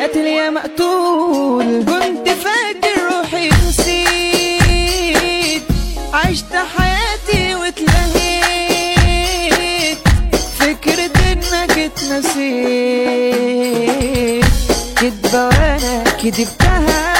قاتل يا مقتول كنت فاكر روحي نسيت عشت حياتي واتلهيت فكرة انك اتنسيت كدبة وانا كدبتها